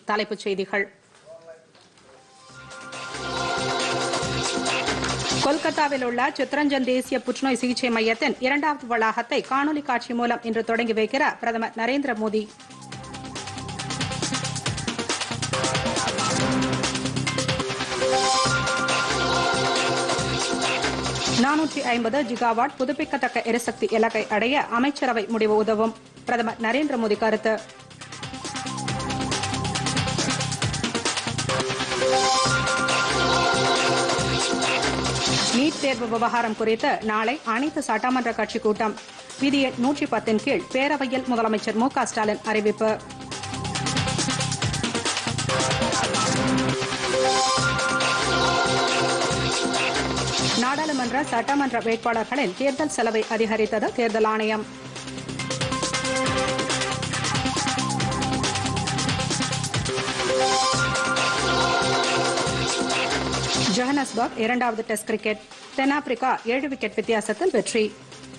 தலைப்புச் செய்திகள் கொல்கத்தாவில் உள்ள சித்ரஞ்சன் தேசிய புற்றுநோய் சிகிச்சை மையத்தின் இரண்டாவது வளாகத்தை காணொலி காட்சி மூலம் இன்று தொடங்கி வைக்கிறார் பிரதமர் நரேந்திர மோடி நானூற்றி ஐம்பது ஜிகாவாட் புதுப்பிக்கத்தக்க எரிசக்தி இலக்கை அடைய அமைச்சரவை முடிவு உதவும் பிரதமர் நரேந்திர மோடி கருத்து நீட் தேர்வு விவகாரம் குறித்து நாளை அனைத்து சட்டமன்ற கட்சி கூட்டம் விதி எண் நூற்றி பத்தின் கீழ் பேரவையில் முதலமைச்சர் மு க ஸ்டாலின் அறிவிப்பு நாடாளுமன்ற சட்டமன்ற வேட்பாளர்களின் தேர்தல் செலவை அதிகரித்தது தேர்தல் ஆணையம் ஜோஹனஸ்பர்க் இரண்டாவது டெஸ்ட் கிரிக்கெட் தென்னாப்பிரிக்கா ஏழு விக்கெட் வித்தியாசத்தில் வெற்றி